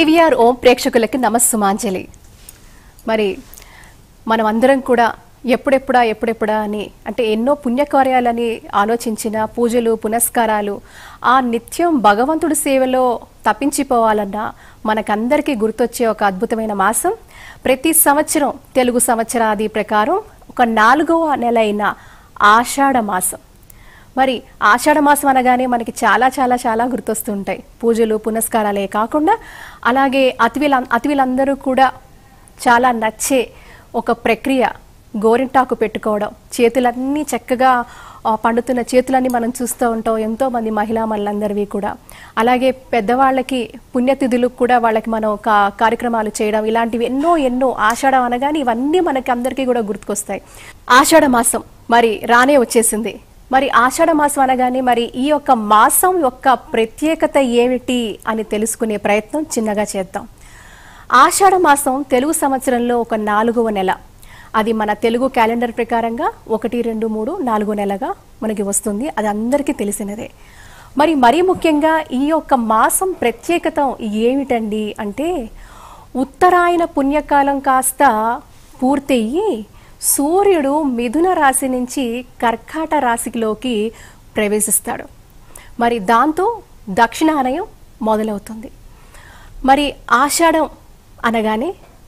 PVR ఓం ప్రేక్షకులకి నమస్సుమాంజలి మరి మనం అందరం కూడా ఎప్పుడెప్పుడా ఎప్పుడెప్పుడా అని అంటే ఎన్నో పుణ్యకార్యాలని ఆలోచించిన పూజలు పునస్కారాలు ఆ నిత్యం భగవంతుడి సేవలో తప్పించిపోవాలన్నా మనకందరికీ గుర్తొచ్చే ఒక అద్భుతమైన మాసం ప్రతి సంవత్సరం తెలుగు సంవత్సరాది ప్రకారం ఒక నాలుగవ నెల అయిన ఆషాఢ మాసం మరి ఆషాఢ మాసం అనగానే మనకి చాలా చాలా చాలా గుర్తొస్తుంటాయి పూజలు పునస్కారాలే కాకుండా అలాగే అతివిల అతివిలందరూ కూడా చాలా నచ్చే ఒక ప్రక్రియ గోరింటాకు పెట్టుకోవడం చేతులన్నీ చక్కగా ఆ, పండుతున్న చేతులన్నీ మనం చూస్తూ ఉంటాం ఎంతో మంది మహిళా మళ్ళందరివి కూడా అలాగే పెద్దవాళ్ళకి పుణ్యతిథులు కూడా వాళ్ళకి మనం కా- కార్యక్రమాలు చేయడం ఇలాంటివి ఎన్నో ఎన్నో ఆషాఢం అనగానే ఇవన్నీ మనకి అందరికీ కూడా గుర్తుకొస్తాయి ఆషాఢ మాసం మరి రానే వచ్చేసింది మరి ఆషాఢ మాసం అనగానే మరి ఈ యొక్క మాసం యొక్క ప్రత్యేకత ఏమిటి అని తెలుసుకునే ప్రయత్నం చిన్నగా చేద్దాం ఆషాఢ మాసం తెలుగు సంవత్సరంలో ఒక నాలుగవ నెల అది మన తెలుగు క్యాలెండర్ ప్రకారంగా ఒకటి రెండు మూడు నాలుగో నెలగా మనకి వస్తుంది అది అందరికీ తెలిసినదే మరి మరీ ముఖ్యంగా ఈ యొక్క మాసం ప్రత్యేకత ఏమిటండి అంటే ఉత్తరాయణ పుణ్యకాలం కాస్త పూర్తయ్యి సూర్యుడు మిథున రాశి నుంచి కర్కాట రాశిలోకి ప్రవేశిస్తాడు మరి దాంతో దక్షిణానయం మొదలవుతుంది మరి ఆషాఢం అనగానే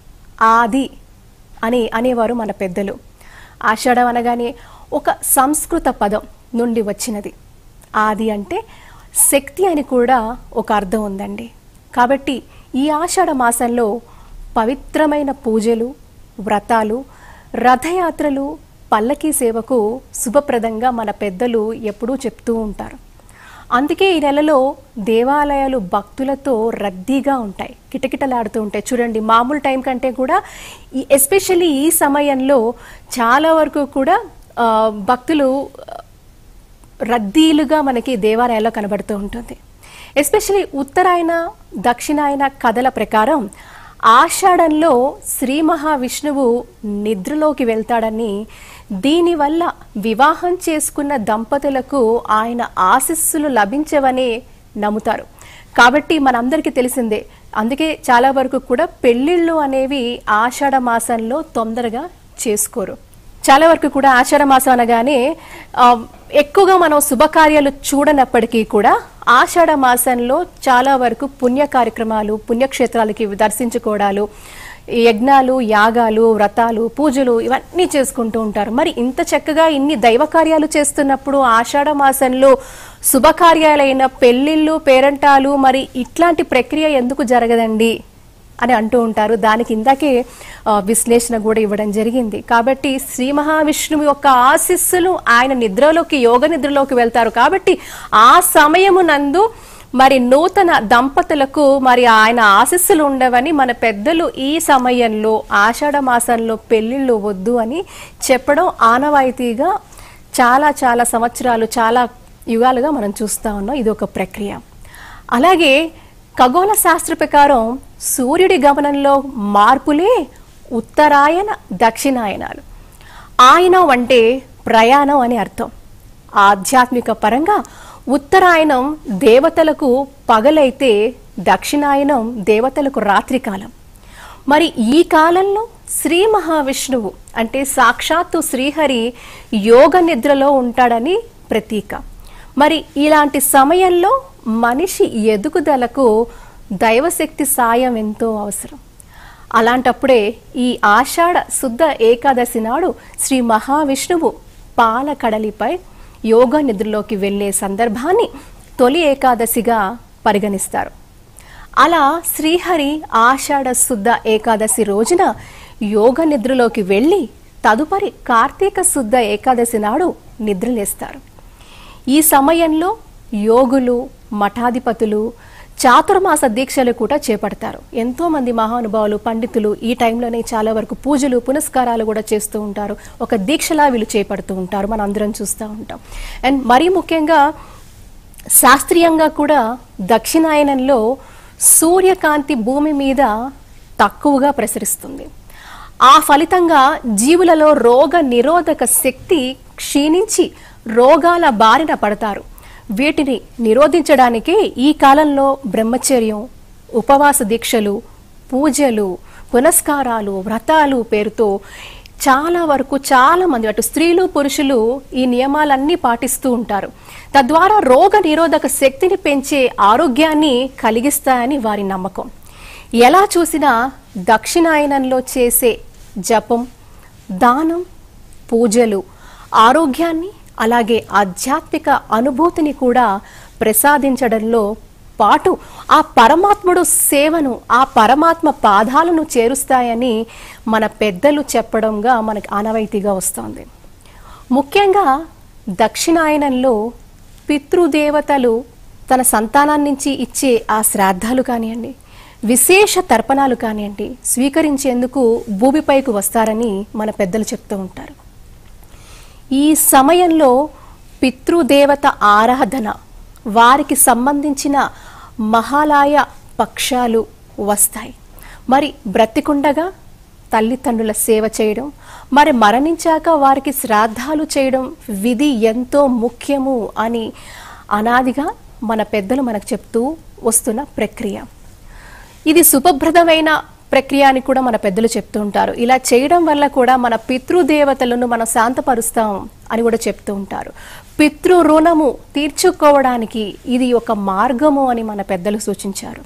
ఆది అని అనేవారు మన పెద్దలు ఆషాఢం అనగానే ఒక సంస్కృత పదం నుండి వచ్చినది ఆది అంటే శక్తి అని కూడా ఒక అర్థం ఉందండి కాబట్టి ఈ ఆషాఢ మాసంలో పవిత్రమైన పూజలు వ్రతాలు రథయాత్రలు పల్లకీ సేవకు శుభప్రదంగా మన పెద్దలు ఎప్పుడూ చెప్తూ ఉంటారు అందుకే ఈ నెలలో దేవాలయాలు భక్తులతో రద్దీగా ఉంటాయి కిటకిటలాడుతూ ఉంటాయి చూడండి మామూలు టైం కంటే కూడా ఈ ఎస్పెషల్లీ ఈ సమయంలో చాలా వరకు కూడా ఆ, భక్తులు రద్దీలుగా మనకి దేవాలయాల్లో కనబడుతూ ఉంటుంది ఎస్పెషలీ ఉత్తరాయణ దక్షిణాయన కథల ప్రకారం ఆషాఢంలో శ్రీ మహావిష్ణువు నిద్రలోకి వెళ్తాడని దీనివల్ల వివాహం చేసుకున్న దంపతులకు ఆయన ఆశీస్సులు లభించవని నమ్ముతారు కాబట్టి మనందరికీ తెలిసిందే అందుకే చాలా వరకు కూడా పెళ్ళిళ్ళు అనేవి ఆషాఢ మాసంలో తొందరగా చేసుకోరు చాలా వరకు కూడా ఆషాఢ మాసం అనగానే ఆ, ఎక్కువగా మనం శుభకార్యాలు చూడనప్పటికీ కూడా ఆషాఢ మాసంలో చాలా వరకు పుణ్య కార్యక్రమాలు పుణ్యక్షేత్రాలకి దర్శించుకోవడాలు ఈ యజ్ఞాలు యాగాలు వ్రతాలు పూజలు ఇవన్నీ చేసుకుంటూ ఉంటారు మరి ఇంత చక్కగా ఇన్ని దైవ కార్యాలు చేస్తున్నప్పుడు ఆషాఢ మాసంలో శుభకార్యాలైన పెళ్లిళ్ళు పేరంటాలు మరి ఇట్లాంటి ప్రక్రియ ఎందుకు జరగదండి అని అంటూ ఉంటారు దానికి ఇందాకే ఆ, విశ్లేషణ కూడా ఇవ్వడం జరిగింది కాబట్టి శ్రీ మహావిష్ణువు యొక్క ఆశీస్సులు ఆయన నిద్రలోకి యోగ నిద్రలోకి వెళ్తారు కాబట్టి ఆ సమయము నందు మరి నూతన దంపతులకు మరి ఆయన ఆశీస్సులు ఉండవని మన పెద్దలు ఈ సమయంలో ఆషాఢ మాసంలో పెళ్లిళ్ళు వద్దు అని చెప్పడం ఆనవాయితీగా చాలా చాలా సంవత్సరాలు చాలా యుగాలుగా మనం చూస్తా ఉన్నాం ఇది ఒక ప్రక్రియ అలాగే ఖగోళ శాస్త్ర ప్రకారం సూర్యుడి గమనంలో మార్పులే ఉత్తరాయణ దక్షిణాయనాలు ఆయనం అంటే ప్రయాణం అని అర్థం ఆధ్యాత్మిక పరంగా ఉత్తరాయణం దేవతలకు పగలైతే దక్షిణాయనం దేవతలకు రాత్రికాలం మరి ఈ కాలంలో శ్రీ మహావిష్ణువు అంటే సాక్షాత్తు శ్రీహరి యోగ నిద్రలో ఉంటాడని ప్రతీక మరి ఇలాంటి సమయంలో మనిషి ఎదుగుదలకు దైవశక్తి సాయం ఎంతో అవసరం అలాంటప్పుడే ఈ ఆషాఢ శుద్ధ ఏకాదశి నాడు శ్రీ మహావిష్ణువు పాల కడలిపై యోగ నిద్రలోకి వెళ్ళే సందర్భాన్ని తొలి ఏకాదశిగా పరిగణిస్తారు అలా శ్రీహరి ఆషాఢ శుద్ధ ఏకాదశి రోజున యోగ నిద్రలోకి వెళ్ళి తదుపరి కార్తీక శుద్ధ ఏకాదశి నాడు నిద్రలేస్తారు ఈ సమయంలో యోగులు మఠాధిపతులు చాతుర్మాస దీక్షలు కూడా చేపడతారు ఎంతో మంది మహానుభావులు పండితులు ఈ టైంలోనే చాలా వరకు పూజలు పునస్కారాలు కూడా చేస్తూ ఉంటారు ఒక దీక్షలా వీళ్ళు చేపడుతూ ఉంటారు మనం అందరం చూస్తూ ఉంటాం అండ్ మరీ ముఖ్యంగా శాస్త్రీయంగా కూడా దక్షిణాయనంలో సూర్యకాంతి భూమి మీద తక్కువగా ప్రసరిస్తుంది ఆ ఫలితంగా జీవులలో రోగ నిరోధక శక్తి క్షీణించి రోగాల బారిన పడతారు వీటిని నిరోధించడానికి ఈ కాలంలో బ్రహ్మచర్యం ఉపవాస దీక్షలు పూజలు పునస్కారాలు వ్రతాలు పేరుతో చాలా వరకు చాలా మంది అటు స్త్రీలు పురుషులు ఈ నియమాలన్నీ పాటిస్తూ ఉంటారు తద్వారా రోగ నిరోధక శక్తిని పెంచే ఆరోగ్యాన్ని కలిగిస్తాయని వారి నమ్మకం ఎలా చూసినా దక్షిణాయనంలో చేసే జపం దానం పూజలు ఆరోగ్యాన్ని అలాగే ఆధ్యాత్మిక అనుభూతిని కూడా ప్రసాదించడంలో పాటు ఆ పరమాత్ముడు సేవను ఆ పరమాత్మ పాదాలను చేరుస్తాయని మన పెద్దలు చెప్పడంగా మనకి ఆనవాయితీగా వస్తోంది ముఖ్యంగా దక్షిణాయనంలో పితృదేవతలు తన సంతానాన్ని నుంచి ఇచ్చే ఆ శ్రాద్ధాలు కానివ్వండి విశేష తర్పణాలు కానివ్వండి స్వీకరించేందుకు భూమిపైకి వస్తారని మన పెద్దలు చెప్తూ ఉంటారు ఈ సమయంలో పితృదేవత ఆరాధన వారికి సంబంధించిన మహాలయ పక్షాలు వస్తాయి మరి బ్రతికుండగా తల్లిదండ్రుల సేవ చేయడం మరి మరణించాక వారికి శ్రాద్ధాలు చేయడం విధి ఎంతో ముఖ్యము అని అనాదిగా మన పెద్దలు మనకు చెప్తూ వస్తున్న ప్రక్రియ ఇది శుభప్రదమైన ప్రక్రియ అని కూడా మన పెద్దలు చెప్తూ ఉంటారు ఇలా చేయడం వల్ల కూడా మన పితృదేవతలను మనం శాంతపరుస్తాం అని కూడా చెప్తూ ఉంటారు పితృ రుణము తీర్చుకోవడానికి ఇది ఒక మార్గము అని మన పెద్దలు సూచించారు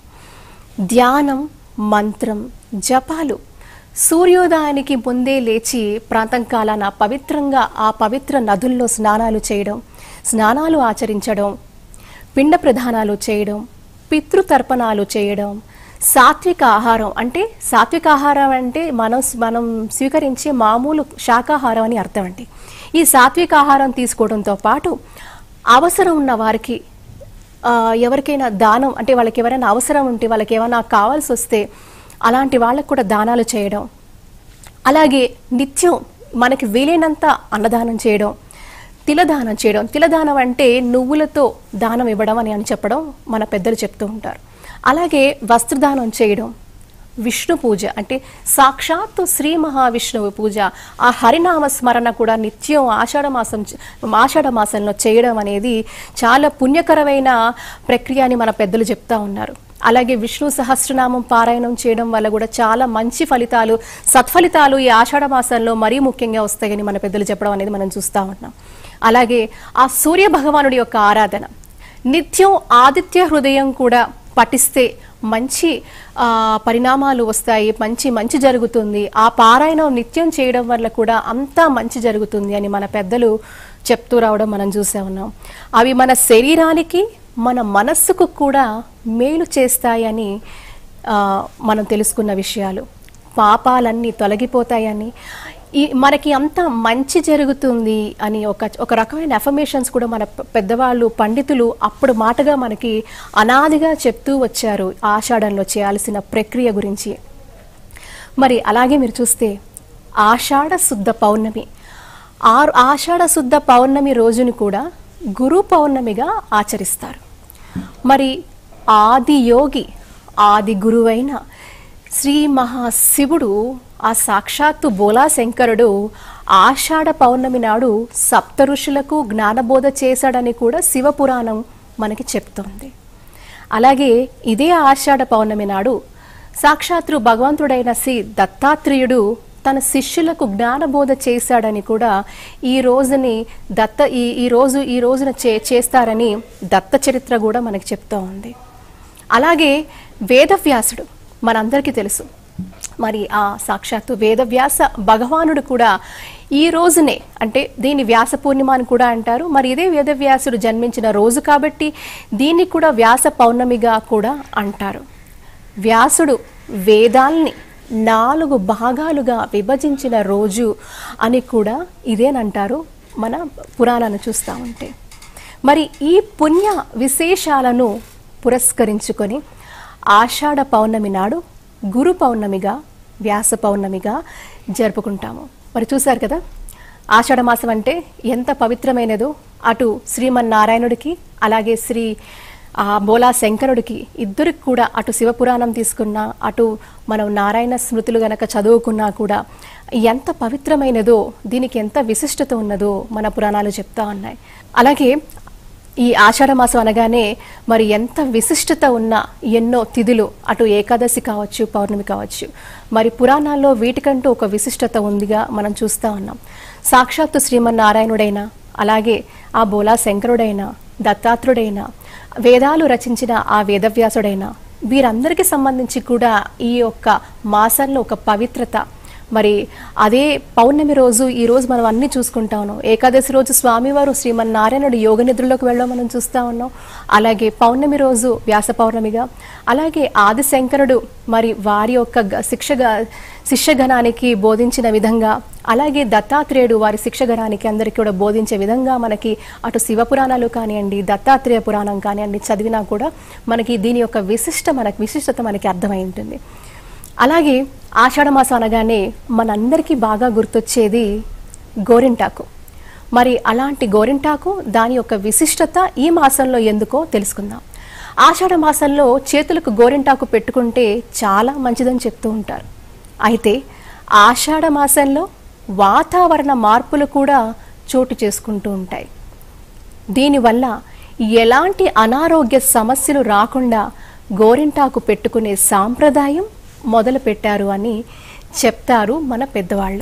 ధ్యానం మంత్రం జపాలు సూర్యోదయానికి ముందే లేచి ప్రాంతం కాలాన పవిత్రంగా ఆ పవిత్ర నదుల్లో స్నానాలు చేయడం స్నానాలు ఆచరించడం పిండ ప్రధానాలు చేయడం పితృతర్పణాలు చేయడం సాత్విక ఆహారం అంటే సాత్విక ఆహారం అంటే మనం మనం స్వీకరించే మామూలు శాకాహారం అని అర్థం అండి ఈ సాత్విక ఆహారం తీసుకోవడంతో పాటు అవసరం ఉన్న వారికి ఆ, ఎవరికైనా దానం అంటే వాళ్ళకి ఎవరైనా అవసరం ఉంటే వాళ్ళకి ఏమైనా కావాల్సి వస్తే అలాంటి వాళ్ళకు కూడా దానాలు చేయడం అలాగే నిత్యం మనకి వీలైనంత అన్నదానం చేయడం తిలదానం చేయడం తిలదానం అంటే నువ్వులతో దానం ఇవ్వడం అని అని చెప్పడం మన పెద్దలు చెప్తూ ఉంటారు అలాగే వస్త్రదానం చేయడం విష్ణు పూజ అంటే సాక్షాత్తు శ్రీ మహావిష్ణువు పూజ ఆ హరినామ స్మరణ కూడా నిత్యం ఆషాఢ మాసం ఆషాఢ మాసంలో చేయడం అనేది చాలా పుణ్యకరమైన ప్రక్రియ అని మన పెద్దలు చెప్తా ఉన్నారు అలాగే విష్ణు సహస్రనామం పారాయణం చేయడం వల్ల కూడా చాలా మంచి ఫలితాలు సత్ఫలితాలు ఈ ఆషాఢ మాసంలో మరీ ముఖ్యంగా వస్తాయని మన పెద్దలు చెప్పడం అనేది మనం చూస్తూ ఉన్నాం అలాగే ఆ సూర్య భగవానుడి యొక్క ఆరాధన నిత్యం ఆదిత్య హృదయం కూడా పఠిస్తే మంచి ఆ, పరిణామాలు వస్తాయి మంచి మంచి జరుగుతుంది ఆ పారాయణం నిత్యం చేయడం వల్ల కూడా అంతా మంచి జరుగుతుంది అని మన పెద్దలు చెప్తూ రావడం మనం చూసే ఉన్నాం అవి మన శరీరానికి మన మనస్సుకు కూడా మేలు చేస్తాయని ఆ, మనం తెలుసుకున్న విషయాలు పాపాలన్నీ తొలగిపోతాయని ఈ మనకి అంత మంచి జరుగుతుంది అని ఒక ఒక రకమైన అఫర్మేషన్స్ కూడా మన పె- పెద్దవాళ్ళు పండితులు అప్పుడు మాటగా మనకి అనాదిగా చెప్తూ వచ్చారు ఆషాఢంలో చేయాల్సిన ప్రక్రియ గురించి మరి అలాగే మీరు చూస్తే ఆషాఢ శుద్ధ పౌర్ణమి ఆరు ఆషాఢ శుద్ధ పౌర్ణమి రోజుని కూడా గురు పౌర్ణమిగా ఆచరిస్తారు మరి ఆది యోగి ఆది గురువైన శ్రీ మహాశివుడు ఆ సాక్షాత్తు బోలా శంకరుడు ఆషాఢ పౌర్ణమి నాడు సప్త ఋషులకు జ్ఞానబోధ చేశాడని కూడా శివపురాణం మనకి చెప్తోంది అలాగే ఇదే ఆషాఢ పౌర్ణమి నాడు సాక్షాత్తు భగవంతుడైన శ్రీ దత్తాత్రేయుడు తన శిష్యులకు జ్ఞానబోధ చేశాడని కూడా ఈ రోజుని దత్త ఈ ఈ రోజు ఈ రోజున చే చేస్తారని దత్త చరిత్ర కూడా మనకి చెప్తూ ఉంది అలాగే వేదవ్యాసుడు మనందరికీ తెలుసు మరి ఆ సాక్షాత్తు వేదవ్యాస భగవానుడు కూడా ఈ రోజునే అంటే దీన్ని వ్యాస పూర్ణిమ అని కూడా అంటారు మరి ఇదే వేదవ్యాసుడు జన్మించిన రోజు కాబట్టి దీన్ని కూడా వ్యాస పౌర్ణమిగా కూడా అంటారు వ్యాసుడు వేదాల్ని నాలుగు భాగాలుగా విభజించిన రోజు అని కూడా ఇదేనంటారు మన పురాణాన్ని చూస్తూ ఉంటే మరి ఈ పుణ్య విశేషాలను పురస్కరించుకొని ఆషాఢ పౌర్ణమి నాడు గురు పౌర్ణమిగా వ్యాస పౌర్ణమిగా జరుపుకుంటాము మరి చూశారు కదా ఆషాఢ మాసం అంటే ఎంత పవిత్రమైనదో అటు శ్రీమన్నారాయణుడికి అలాగే శ్రీ ఆ బోలా శంకరుడికి ఇద్దరికి కూడా అటు శివపురాణం తీసుకున్నా అటు మనం నారాయణ స్మృతులు గనక చదువుకున్నా కూడా ఎంత పవిత్రమైనదో దీనికి ఎంత విశిష్టత ఉన్నదో మన పురాణాలు చెప్తా ఉన్నాయి అలాగే ఈ ఆషాఢ మాసం అనగానే మరి ఎంత విశిష్టత ఉన్న ఎన్నో తిథులు అటు ఏకాదశి కావచ్చు పౌర్ణమి కావచ్చు మరి పురాణాల్లో వీటికంటూ ఒక విశిష్టత ఉందిగా మనం చూస్తూ ఉన్నాం సాక్షాత్తు శ్రీమన్నారాయణుడైన అలాగే ఆ బోలా శంకరుడైన దత్తాత్రుడైన వేదాలు రచించిన ఆ వేదవ్యాసుడైన వీరందరికీ సంబంధించి కూడా ఈ యొక్క మాసంలో ఒక పవిత్రత మరి అదే పౌర్ణమి రోజు ఈ రోజు మనం అన్ని చూసుకుంటా ఉన్నాం ఏకాదశి రోజు స్వామివారు శ్రీమన్నారాయణుడు యోగ నిద్రలోకి వెళ్ళడం మనం చూస్తూ ఉన్నాం అలాగే పౌర్ణమి రోజు వ్యాస పౌర్ణమిగా అలాగే ఆదిశంకరుడు మరి వారి యొక్క గ- శిక్షగా శిష్యగణానికి బోధించిన విధంగా అలాగే దత్తాత్రేయుడు వారి శిక్షగణానికి అందరికీ కూడా బోధించే విధంగా మనకి అటు శివ పురాణాలు కానివ్వండి దత్తాత్రేయ పురాణం కానివ్వండి చదివినా కూడా మనకి దీని యొక్క విశిష్ట మనకి విశిష్టత మనకి అర్థమై ఉంటుంది అలాగే ఆషాఢ మాసం అనగానే మనందరికీ బాగా గుర్తొచ్చేది గోరింటాకు మరి అలాంటి గోరింటాకు దాని యొక్క విశిష్టత ఈ మాసంలో ఎందుకో తెలుసుకుందాం ఆషాఢ మాసంలో చేతులకు గోరింటాకు పెట్టుకుంటే చాలా మంచిదని చెప్తూ ఉంటారు అయితే ఆషాఢ మాసంలో వాతావరణ మార్పులు కూడా చోటు చేసుకుంటూ ఉంటాయి దీనివల్ల ఎలాంటి అనారోగ్య సమస్యలు రాకుండా గోరింటాకు పెట్టుకునే సాంప్రదాయం మొదలు పెట్టారు అని చెప్తారు మన పెద్దవాళ్ళు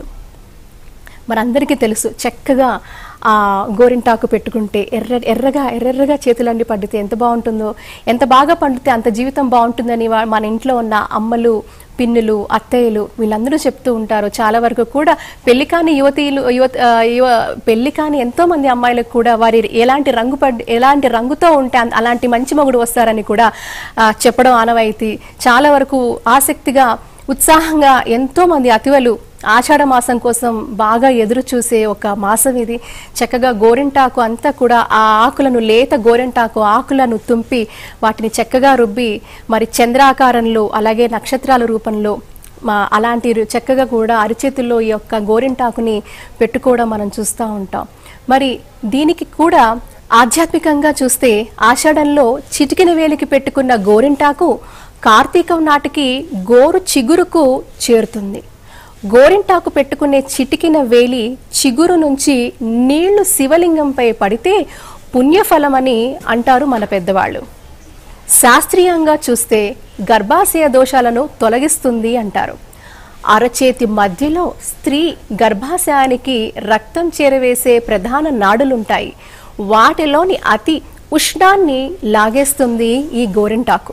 మనందరికీ తెలుసు చక్కగా ఆ గోరింటాకు పెట్టుకుంటే ఎర్ర ఎర్రగా ఎర్రెర్రగా చేతులన్నీ పండితే ఎంత బాగుంటుందో ఎంత బాగా పండితే అంత జీవితం బాగుంటుందని వా- మన ఇంట్లో ఉన్న అమ్మలు పిన్నులు అత్తయ్యలు వీళ్ళందరూ చెప్తూ ఉంటారు చాలా వరకు కూడా పెళ్లి కాని యువతీలు యువత ఆ, యువ పెళ్లి కాని ఎంతో మంది అమ్మాయిలకు కూడా వారి ఎలాంటి రంగు పడ్ ఎలాంటి రంగుతో ఉంటే అం- అలాంటి మంచి మగుడు వస్తారని కూడా ఆ, చెప్పడం ఆనవాయితీ చాలా వరకు ఆసక్తిగా ఉత్సాహంగా ఎంతో మంది అతివలు ఆషాఢ మాసం కోసం బాగా ఎదురు చూసే ఒక మాసం ఇది చక్కగా గోరింటాకు అంతా కూడా ఆ ఆకులను లేత గోరింటాకు ఆకులను తుంపి వాటిని చక్కగా రుబ్బి మరి చంద్రాకారంలో అలాగే నక్షత్రాల రూపంలో మా అలాంటి రు- చక్కగా కూడా అరిచేతుల్లో ఈ యొక్క గోరింటాకుని పెట్టుకోవడం మనం చూస్తూ ఉంటాం మరి దీనికి కూడా ఆధ్యాత్మికంగా చూస్తే ఆషాఢంలో చిటికిన వేలికి పెట్టుకున్న గోరింటాకు కార్తీకం నాటికి గోరు చిగురుకు చేరుతుంది గోరింటాకు పెట్టుకునే చిటికిన వేలి చిగురు నుంచి నీళ్లు శివలింగంపై పడితే పుణ్యఫలమని అంటారు మన పెద్దవాళ్ళు శాస్త్రీయంగా చూస్తే గర్భాశయ దోషాలను తొలగిస్తుంది అంటారు అరచేతి మధ్యలో స్త్రీ గర్భాశయానికి రక్తం చేరవేసే ప్రధాన నాడులుంటాయి వాటిలోని అతి ఉష్ణాన్ని లాగేస్తుంది ఈ గోరింటాకు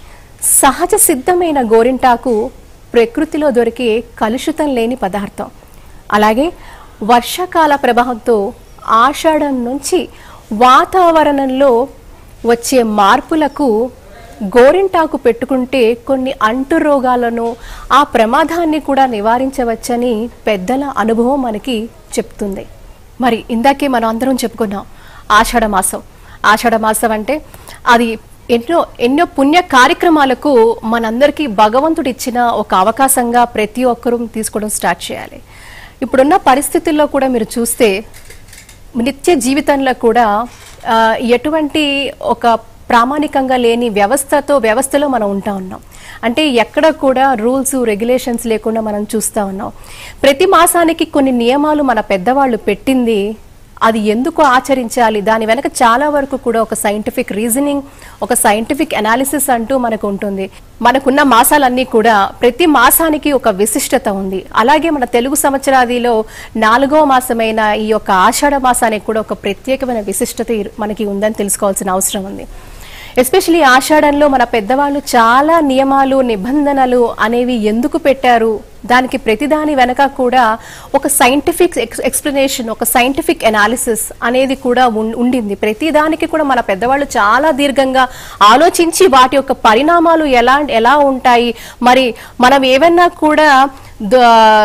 సహజ సిద్ధమైన గోరింటాకు ప్రకృతిలో దొరికే కలుషితం లేని పదార్థం అలాగే వర్షాకాల ప్రభావంతో ఆషాఢం నుంచి వాతావరణంలో వచ్చే మార్పులకు గోరింటాకు పెట్టుకుంటే కొన్ని అంటు రోగాలను ఆ ప్రమాదాన్ని కూడా నివారించవచ్చని పెద్దల అనుభవం మనకి చెప్తుంది మరి ఇందాకే మనం అందరం చెప్పుకున్నాం ఆషాఢ మాసం ఆషాఢ మాసం అంటే అది ఎన్నో ఎన్నో పుణ్య కార్యక్రమాలకు మనందరికీ భగవంతుడు ఇచ్చిన ఒక అవకాశంగా ప్రతి ఒక్కరూ తీసుకోవడం స్టార్ట్ చేయాలి ఇప్పుడున్న పరిస్థితుల్లో కూడా మీరు చూస్తే నిత్య జీవితంలో కూడా ఆ, ఎటువంటి ఒక ప్రామాణికంగా లేని వ్యవస్థతో వ్యవస్థలో మనం ఉంటా ఉన్నాం అంటే ఎక్కడ కూడా రూల్స్ రెగ్యులేషన్స్ లేకుండా మనం చూస్తూ ఉన్నాం ప్రతి మాసానికి కొన్ని నియమాలు మన పెద్దవాళ్ళు పెట్టింది అది ఎందుకు ఆచరించాలి దాని వెనక చాలా వరకు కూడా ఒక సైంటిఫిక్ రీజనింగ్ ఒక సైంటిఫిక్ అనాలిసిస్ అంటూ మనకు ఉంటుంది మనకున్న మాసాలన్నీ కూడా ప్రతి మాసానికి ఒక విశిష్టత ఉంది అలాగే మన తెలుగు సంవత్సరాదిలో నాలుగవ మాసమైన ఈ యొక్క ఆషాఢ మాసానికి కూడా ఒక ప్రత్యేకమైన విశిష్టత ఈ- మనకి ఉందని తెలుసుకోవాల్సిన అవసరం ఉంది ఎస్పెషలీ ఆషాఢంలో మన పెద్దవాళ్ళు చాలా నియమాలు నిబంధనలు అనేవి ఎందుకు పెట్టారు దానికి ప్రతిదాని వెనక కూడా ఒక సైంటిఫిక్ ఎక్స్ప్లెనేషన్ ఒక సైంటిఫిక్ అనాలిసిస్ అనేది కూడా ఉం- ఉండింది ప్రతిదానికి కూడా మన పెద్దవాళ్ళు చాలా దీర్ఘంగా ఆలోచించి వాటి యొక్క పరిణామాలు ఎలా ఎలా ఉంటాయి మరి మనం ఏవైనా కూడా ద-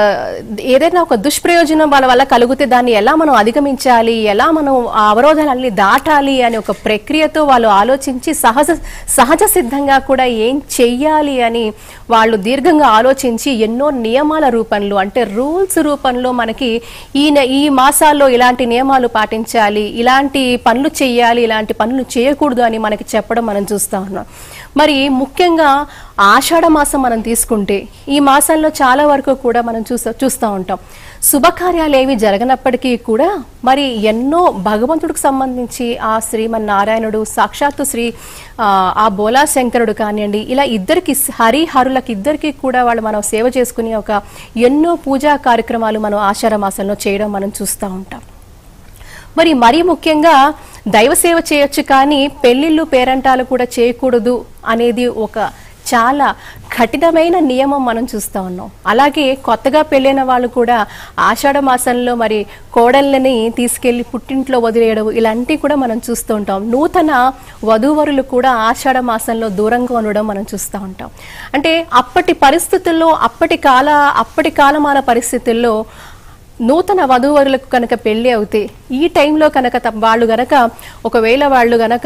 ఏదైనా ఒక దుష్ప్రయోజనం వాళ్ళ వల్ల కలిగితే దాన్ని ఎలా మనం అధిగమించాలి ఎలా మనం ఆ అవరోధాలన్నీ దాటాలి అనే ఒక ప్రక్రియతో వాళ్ళు ఆలోచించి సహజ సహజ సిద్ధంగా కూడా ఏం చెయ్యాలి అని వాళ్ళు దీర్ఘంగా ఆలోచించి ఎన్నో నియమాల రూపంలో అంటే రూల్స్ రూపంలో మనకి ఈ నె- ఈ మాసాల్లో ఇలాంటి నియమాలు పాటించాలి ఇలాంటి పనులు చేయాలి ఇలాంటి పనులు చేయకూడదు అని మనకి చెప్పడం మనం చూస్తా ఉన్నాం మరి ముఖ్యంగా ఆషాఢ మాసం మనం తీసుకుంటే ఈ మాసంలో చాలా వరకు కూడా మనం చూసా చూస్తూ ఉంటాం శుభకార్యాలు ఏవి జరగనప్పటికీ కూడా మరి ఎన్నో భగవంతుడికి సంబంధించి ఆ శ్రీమన్నారాయణుడు సాక్షాత్తు శ్రీ ఆ, ఆ బోలా శంకరుడు కానివ్వండి ఇలా ఇద్దరికి హరిహరులకు ఇద్దరికి కూడా వాళ్ళు మనం సేవ చేసుకునే ఒక ఎన్నో పూజా కార్యక్రమాలు మనం ఆషాఢ మాసంలో చేయడం మనం చూస్తూ ఉంటాం మరి మరీ ముఖ్యంగా దైవ సేవ చేయొచ్చు కానీ పెళ్లిళ్ళు పేరంటాలు కూడా చేయకూడదు అనేది ఒక చాలా కఠినమైన నియమం మనం చూస్తూ ఉన్నాం అలాగే కొత్తగా పెళ్ళైన వాళ్ళు కూడా ఆషాఢ మాసంలో మరి కోడళ్ళని తీసుకెళ్లి పుట్టింట్లో వదిలేయడం ఇలాంటివి కూడా మనం చూస్తూ ఉంటాం నూతన వధూవరులు కూడా ఆషాఢ మాసంలో దూరంగా ఉండడం మనం చూస్తూ ఉంటాం అంటే అప్పటి పరిస్థితుల్లో అప్పటి కాల అప్పటి కాలమాన పరిస్థితుల్లో నూతన వధూవరులకు కనుక పెళ్లి అవుతే ఈ టైంలో కనుక త- వాళ్ళు గనక ఒకవేళ వాళ్ళు గనక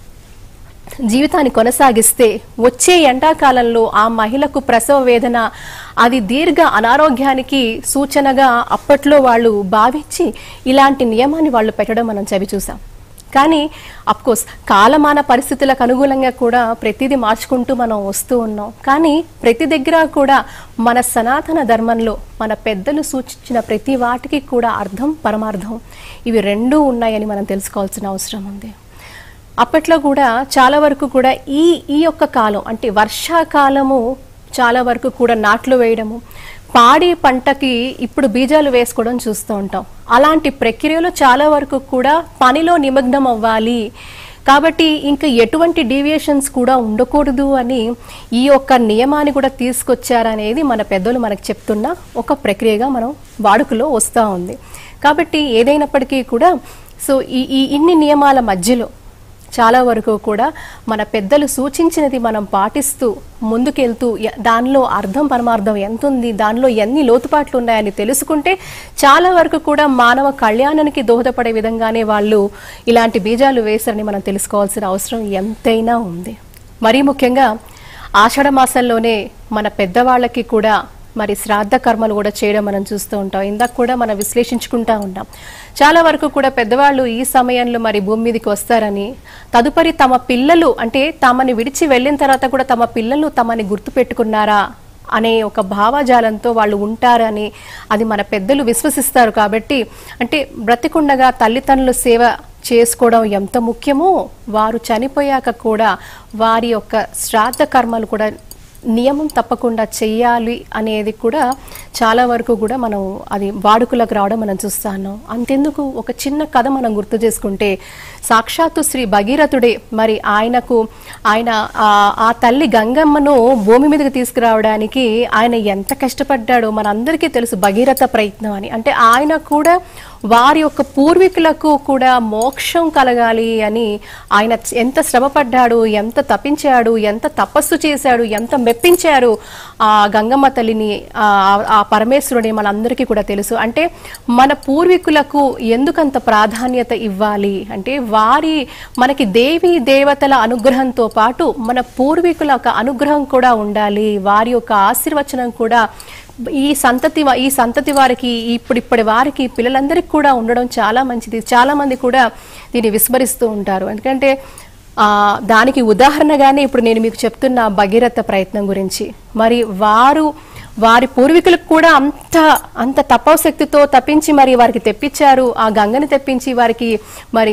జీవితాన్ని కొనసాగిస్తే వచ్చే ఎండాకాలంలో ఆ మహిళకు ప్రసవ వేదన అది దీర్ఘ అనారోగ్యానికి సూచనగా అప్పట్లో వాళ్ళు భావించి ఇలాంటి నియమాన్ని వాళ్ళు పెట్టడం మనం చవి చూసాం కానీ కోర్స్ కాలమాన పరిస్థితులకు అనుగుణంగా కూడా ప్రతిదీ మార్చుకుంటూ మనం వస్తూ ఉన్నాం కానీ ప్రతి దగ్గర కూడా మన సనాతన ధర్మంలో మన పెద్దలు సూచించిన ప్రతి వాటికి కూడా అర్థం పరమార్థం ఇవి రెండూ ఉన్నాయని మనం తెలుసుకోవాల్సిన అవసరం ఉంది అప్పట్లో కూడా చాలా వరకు కూడా ఈ ఈ యొక్క కాలం అంటే వర్షాకాలము చాలా వరకు కూడా నాట్లు వేయడము పాడి పంటకి ఇప్పుడు బీజాలు వేసుకోవడం చూస్తూ ఉంటాం అలాంటి ప్రక్రియలో చాలా వరకు కూడా పనిలో నిమగ్నం అవ్వాలి కాబట్టి ఇంకా ఎటువంటి డీవియేషన్స్ కూడా ఉండకూడదు అని ఈ యొక్క నియమాన్ని కూడా తీసుకొచ్చారనేది మన పెద్దలు మనకు చెప్తున్న ఒక ప్రక్రియగా మనం వాడుకలో వస్తూ ఉంది కాబట్టి ఏదైనప్పటికీ కూడా సో ఈ ఈ ఇన్ని నియమాల మధ్యలో చాలా వరకు కూడా మన పెద్దలు సూచించినది మనం పాటిస్తూ ముందుకెళ్తూ య- దానిలో అర్థం పరమార్థం ఎంత ఉంది దానిలో ఎన్ని లోతుపాట్లు ఉన్నాయని తెలుసుకుంటే చాలా వరకు కూడా మానవ కళ్యాణానికి దోహదపడే విధంగానే వాళ్ళు ఇలాంటి బీజాలు వేశారని మనం తెలుసుకోవాల్సిన అవసరం ఎంతైనా ఉంది మరీ ముఖ్యంగా ఆషాఢ మాసంలోనే మన పెద్దవాళ్ళకి కూడా మరి శ్రాద్ధ కర్మలు కూడా చేయడం మనం చూస్తూ ఉంటాం ఇందాక కూడా మనం విశ్లేషించుకుంటా ఉంటాం చాలా వరకు కూడా పెద్దవాళ్ళు ఈ సమయంలో మరి భూమి మీదకి వస్తారని తదుపరి తమ పిల్లలు అంటే తమని విడిచి వెళ్ళిన తర్వాత కూడా తమ పిల్లలు తమని గుర్తుపెట్టుకున్నారా అనే ఒక భావజాలంతో వాళ్ళు ఉంటారని అది మన పెద్దలు విశ్వసిస్తారు కాబట్టి అంటే బ్రతికుండగా తల్లిదండ్రుల సేవ చేసుకోవడం ఎంత ముఖ్యమో వారు చనిపోయాక కూడా వారి యొక్క శ్రాద్ధ కర్మలు కూడా నియమం తప్పకుండా చెయ్యాలి అనేది కూడా చాలా వరకు కూడా మనం అది వాడుకలకు రావడం మనం చూస్తాను అంతెందుకు ఒక చిన్న కథ మనం గుర్తు చేసుకుంటే సాక్షాత్తు శ్రీ భగీరథుడే మరి ఆయనకు ఆయన ఆ- ఆ తల్లి గంగమ్మను భూమి మీదకి తీసుకురావడానికి ఆయన ఎంత కష్టపడ్డాడో మనందరికీ తెలుసు భగీరథ ప్రయత్నం అని అంటే ఆయన కూడా వారి యొక్క పూర్వీకులకు కూడా మోక్షం కలగాలి అని ఆయన ఎంత శ్రమపడ్డాడు ఎంత తప్పించాడు ఎంత తపస్సు చేశాడు ఎంత మెప్పించారు ఆ గంగమ్మ తల్లిని ఆ ఆ పరమేశ్వరుని మనందరికీ కూడా తెలుసు అంటే మన పూర్వీకులకు ఎందుకంత ప్రాధాన్యత ఇవ్వాలి అంటే వారి మనకి దేవి దేవతల అనుగ్రహంతో పాటు మన పూర్వీకుల యొక్క అనుగ్రహం కూడా ఉండాలి వారి యొక్క ఆశీర్వచనం కూడా ఈ సంతతి వా- ఈ సంతతి వారికి ఇప్పుడిప్పటి వారికి పిల్లలందరికీ కూడా ఉండడం చాలా మంచిది చాలా మంది కూడా దీన్ని విస్మరిస్తూ ఉంటారు ఎందుకంటే ఆ, దానికి ఉదాహరణగానే ఇప్పుడు నేను మీకు చెప్తున్న భగీరథ ప్రయత్నం గురించి మరి వారు వారి పూర్వీకులకు కూడా అంత అంత తపశక్తితో తప్పించి మరి వారికి తెప్పించారు ఆ గంగని తెప్పించి వారికి మరి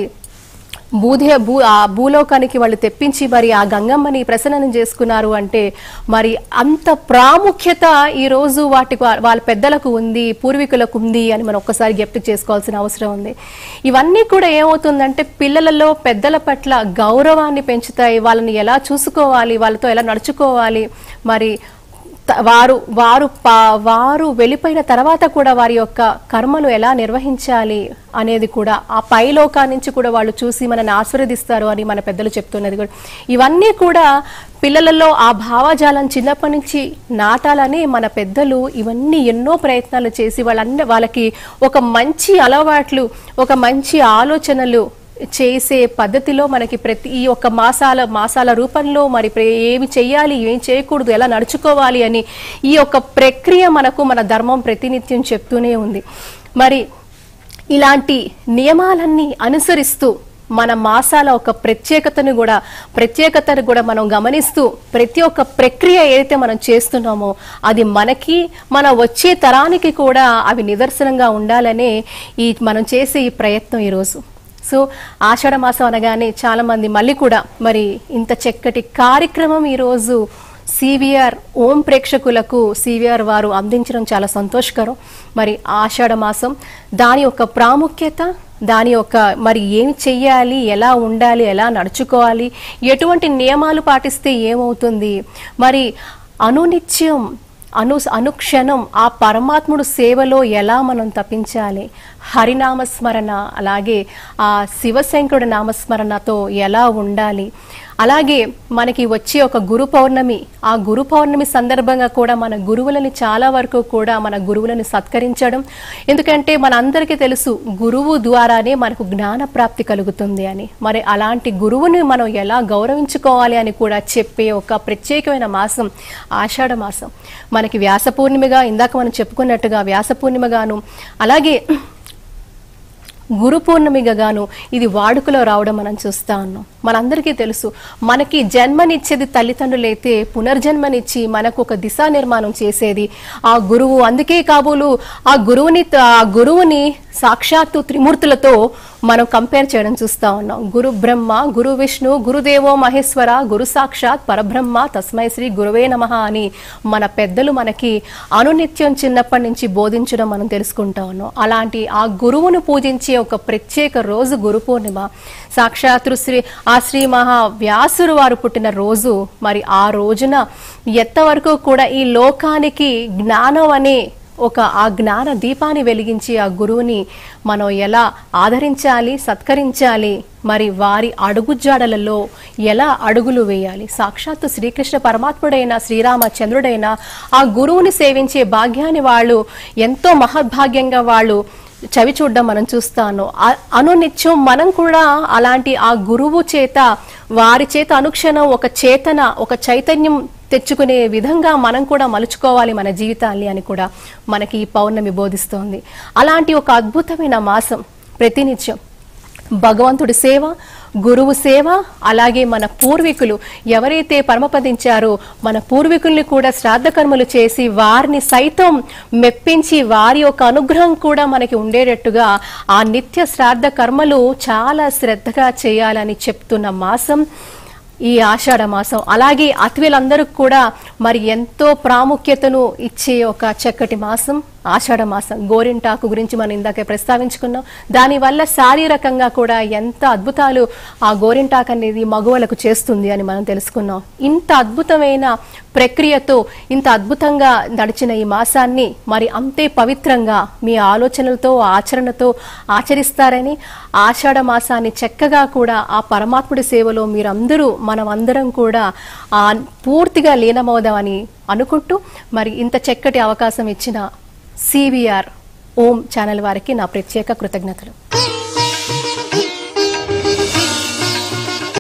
భూదే భూ ఆ భూలోకానికి వాళ్ళు తెప్పించి మరి ఆ గంగమ్మని ప్రసన్నం చేసుకున్నారు అంటే మరి అంత ప్రాముఖ్యత ఈ రోజు వాటికి వా- వాళ్ళ పెద్దలకు ఉంది పూర్వీకులకు ఉంది అని మనం ఒక్కసారి జ్ఞప్తి చేసుకోవాల్సిన అవసరం ఉంది ఇవన్నీ కూడా ఏమవుతుందంటే పిల్లలలో పెద్దల పట్ల గౌరవాన్ని పెంచుతాయి వాళ్ళని ఎలా చూసుకోవాలి వాళ్ళతో ఎలా నడుచుకోవాలి మరి త- వారు వారు పా- వారు వెళ్ళిపోయిన తర్వాత కూడా వారి యొక్క కర్మలు ఎలా నిర్వహించాలి అనేది కూడా ఆ పైలోకా నుంచి కూడా వాళ్ళు చూసి మనల్ని ఆశీర్వదిస్తారు అని మన పెద్దలు చెప్తున్నది కూడా ఇవన్నీ కూడా పిల్లలలో ఆ భావజాలం చిన్నప్పటి నుంచి నాటాలని మన పెద్దలు ఇవన్నీ ఎన్నో ప్రయత్నాలు చేసి వాళ్ళన్ని వాళ్ళకి ఒక మంచి అలవాట్లు ఒక మంచి ఆలోచనలు చేసే పద్ధతిలో మనకి ప్రతి ఈ యొక్క మాసాల మాసాల రూపంలో మరి ప్రే- ఏమి చెయ్యాలి ఏం చేయకూడదు ఎలా నడుచుకోవాలి అని ఈ యొక్క ప్రక్రియ మనకు మన ధర్మం ప్రతినిత్యం చెప్తూనే ఉంది మరి ఇలాంటి నియమాలన్నీ అనుసరిస్తూ మన మాసాల ఒక ప్రత్యేకతను కూడా ప్రత్యేకతను కూడా మనం గమనిస్తూ ప్రతి ఒక్క ప్రక్రియ ఏదైతే మనం చేస్తున్నామో అది మనకి మన వచ్చే తరానికి కూడా అవి నిదర్శనంగా ఉండాలనే ఈ మనం చేసే ఈ ప్రయత్నం ఈరోజు సో ఆషాఢ మాసం అనగానే చాలా మంది మళ్ళీ కూడా మరి ఇంత చక్కటి కార్యక్రమం ఈరోజు సివిఆర్ ఓం ప్రేక్షకులకు సివిఆర్ వారు అందించడం చాలా సంతోషకరం మరి ఆషాఢ మాసం దాని యొక్క ప్రాముఖ్యత దాని యొక్క మరి ఏమి చెయ్యాలి ఎలా ఉండాలి ఎలా నడుచుకోవాలి ఎటువంటి నియమాలు పాటిస్తే ఏమవుతుంది మరి అనునిత్యం అను అనుక్షణం ఆ పరమాత్ముడు సేవలో ఎలా మనం తప్పించాలి హరినామస్మరణ అలాగే ఆ శివశంకరుడి నామస్మరణతో ఎలా ఉండాలి అలాగే మనకి వచ్చే ఒక గురు పౌర్ణమి ఆ గురు పౌర్ణమి సందర్భంగా కూడా మన గురువులని చాలా వరకు కూడా మన గురువులని సత్కరించడం ఎందుకంటే మన అందరికీ తెలుసు గురువు ద్వారానే మనకు జ్ఞాన ప్రాప్తి కలుగుతుంది అని మరి అలాంటి గురువుని మనం ఎలా గౌరవించుకోవాలి అని కూడా చెప్పే ఒక ప్రత్యేకమైన మాసం ఆషాఢ మాసం మనకి వ్యాస పూర్ణిమగా ఇందాక మనం చెప్పుకున్నట్టుగా వ్యాస పూర్ణిమగాను అలాగే గురు పూర్ణమిగా గాను ఇది వాడుకలో రావడం మనం చూస్తా ఉన్నాం మనందరికీ తెలుసు మనకి జన్మనిచ్చేది తల్లిదండ్రులైతే పునర్జన్మనిచ్చి మనకు ఒక దిశా నిర్మాణం చేసేది ఆ గురువు అందుకే కాబోలు ఆ గురువుని ఆ గురువుని సాక్షాత్తు త్రిమూర్తులతో మనం కంపేర్ చేయడం చూస్తా ఉన్నాం గురు బ్రహ్మ గురు విష్ణు గురుదేవో మహేశ్వర గురు సాక్షాత్ పరబ్రహ్మ తస్మై శ్రీ గురువే నమః అని మన పెద్దలు మనకి అనునిత్యం చిన్నప్పటి నుంచి బోధించడం మనం తెలుసుకుంటా ఉన్నాం అలాంటి ఆ గురువును పూజించే ఒక ప్రత్యేక రోజు గురు పూర్ణిమ సాక్షాత్తు శ్రీ ఆ శ్రీ మహా వ్యాసురు వారు పుట్టిన రోజు మరి ఆ రోజున ఎంతవరకు కూడా ఈ లోకానికి జ్ఞానం అనే ఒక ఆ జ్ఞాన దీపాన్ని వెలిగించి ఆ గురువుని మనం ఎలా ఆదరించాలి సత్కరించాలి మరి వారి అడుగుజాడలలో ఎలా అడుగులు వేయాలి సాక్షాత్తు శ్రీకృష్ణ పరమాత్ముడైన శ్రీరామచంద్రుడైన ఆ గురువుని సేవించే భాగ్యాన్ని వాళ్ళు ఎంతో మహద్భాగ్యంగా వాళ్ళు చవి చూడడం మనం చూస్తాను ఆ- అనునిత్యం మనం కూడా అలాంటి ఆ గురువు చేత వారి చేత అనుక్షణం ఒక చేతన ఒక చైతన్యం తెచ్చుకునే విధంగా మనం కూడా మలుచుకోవాలి మన జీవితాన్ని అని కూడా మనకి ఈ పౌర్ణమి బోధిస్తోంది అలాంటి ఒక అద్భుతమైన మాసం ప్రతినిత్యం భగవంతుడి సేవ గురువు సేవ అలాగే మన పూర్వీకులు ఎవరైతే పరమపదించారో మన పూర్వీకుల్ని కూడా శ్రాద్ధ కర్మలు చేసి వారిని సైతం మెప్పించి వారి యొక్క అనుగ్రహం కూడా మనకి ఉండేటట్టుగా ఆ నిత్య శ్రాద్ధ కర్మలు చాలా శ్రద్ధగా చేయాలని చెప్తున్న మాసం ఈ ఆషాఢ మాసం అలాగే అతిథులందరూ కూడా మరి ఎంతో ప్రాముఖ్యతను ఇచ్చే ఒక చక్కటి మాసం ఆషాఢ మాసం గోరింటాకు గురించి మనం ఇందాకే ప్రస్తావించుకున్నాం దానివల్ల శారీరకంగా కూడా ఎంత అద్భుతాలు ఆ గోరింటాకు అనేది మగువలకు చేస్తుంది అని మనం తెలుసుకున్నాం ఇంత అద్భుతమైన ప్రక్రియతో ఇంత అద్భుతంగా నడిచిన ఈ మాసాన్ని మరి అంతే పవిత్రంగా మీ ఆలోచనలతో ఆచరణతో ఆచరిస్తారని ఆషాఢ మాసాన్ని చక్కగా కూడా ఆ పరమాత్ముడి సేవలో మీరందరూ మనం అందరం కూడా ఆ పూర్తిగా లీనమవుదామని అనుకుంటూ మరి ఇంత చక్కటి అవకాశం ఇచ్చిన సివిఆర్ ఓం ఛానల్ వారికి నా ప్రత్యేక కృతజ్ఞతలు